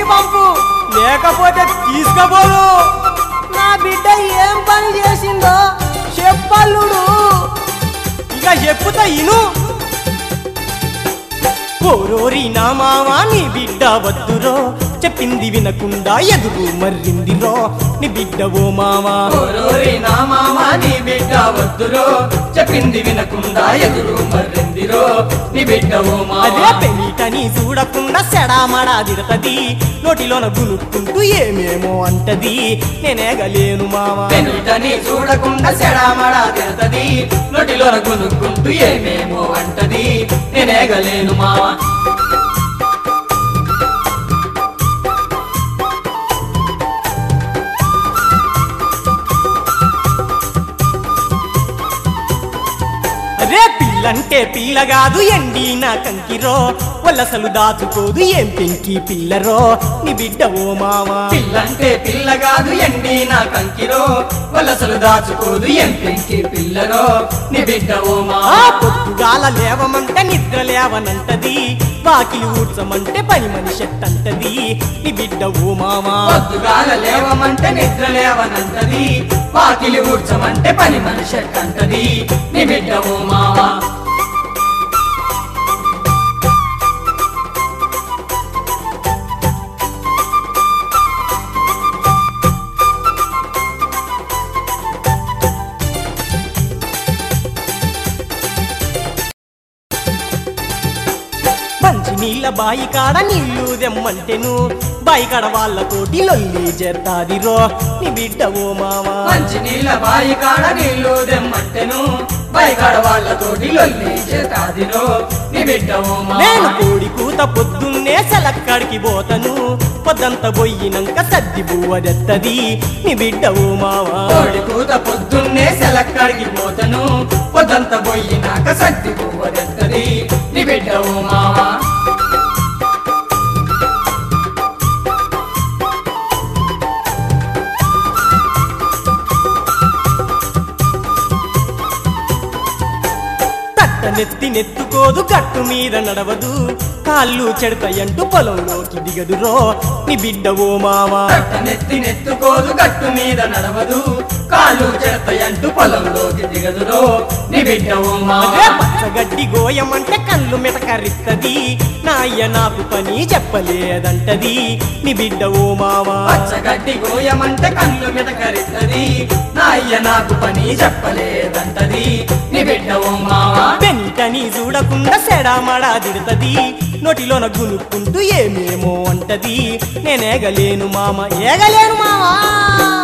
పంపు లేకపోతే తీసుకపోదు నా బిడ్డ ఏం పని చేసిందో చెప్పల్లుడు ఇక చెప్పుతా ఇను ఓరోరి నా మామ నీ బిడ్డ వద్దురో చెప్పింది వినకుండా ఎదురు మర్రిందిరో నీ బిడ్డ ఓ మామా ఓరోరి నా మామ నీ బిడ్డ వద్దురో చెప్పింది వినకుండా ఎదురు మర్రిందిరో నీ బిడ్డ ఓ అదే మామ పెళ్ళిటని చూడకుండా సెడామడా దిడతది నోటిలోన గునుక్కుంటూ ఏమేమో అంటది నేనేగలేను మామ పెనుటని చూడకుండా సెడామడా తిడతది నోటిలో కొనుక్కుంటూ ఏమేమో అంటది నేనేగలేను మామ అదే పిల్లంటే పిల్ల కాదు ఎండి నా కంకిరో వలసలు దాచుకోదు ఏం పెంకి పిల్లరో నీ బిడ్డ ఓ మామా పిల్లంటే పిల్ల కాదు ఎండి నా కంకిరో వలసలు దాచుకోదు ఎం పెంకి పిల్లరో నీ బిడ్డ ఓ ఆ మామ పొద్దుగాల లేవమంటే నిద్ర లేవనంటది వాకిలి ఊడ్చమంటే పని మనిషి అంటది నీ బిడ్డ ఓ మామా పొద్దుగాల లేవమంటే నిద్ర లేవనంటది వాకిలి ఊడ్చమంటే పని మనిషి కంటది నీ బిడ్డ ఓ మామ మంచి నీళ్ళ బాయి కాడ నీళ్లు దెమ్మంటెను బాయి కాడ వాళ్ళతోటి లొల్లి చేస్తాదిరో నీ బిడ్డ ఓ మామా మంచి నీళ్ళ బాయి కాడ నీళ్లు దెమ్మంటెను బయకాడ వాళ్ళతోటి లొల్లి చేస్తాదిరో నీ బిడ్డ ఓ నేను మామ కోడి కూత పొద్దున్నే సెలక్కడికి పోతను పొద్దంత పోయినంక సద్ది బువ్వదెత్తది నీ బిడ్డ ఓ మావా కోడి కూత పొద్దున్నే సెలక్కడికి పోతను పొద్దంత పోయినాక సత్తి పువ్వదెత్తది నీ బిడ్డ ఓ మామ తట్ట నెత్తి నెత్తుకోదు గట్టు మీద నడవదు కాళ్ళు చెడతాయంటూ పొలంలోకి దిగదురో నీ బిడ్డ ఓ మావా కట్ట నెత్తి నెత్తుకోదు గట్టు మీద నడవదు కాళ్ళు చెడతాయంటూ పొలంలోకి దిగదురో నీ బిడ్డ ఓ అదే మామ పచ్చగడ్డి గోయమంటే కళ్ళు మిటకరిత్తది నా అయ్య నాకు పని చెప్పలేదంటది నీ బిడ్డ ఓ మావా పచ్చగడ్డి గోయమంటే కళ్ళు మిటకరిత్తది నా అయ్య నాకు పని చెప్పలేదంటది నీ బిడ్డ ఓ మామ పెంటని చూడకుండా సెడామడా దిడుతది నోటిలోన గునుక్కుంటూ ఏమేమో అంటది నేనేగలేను మామ ఏగలేను మావా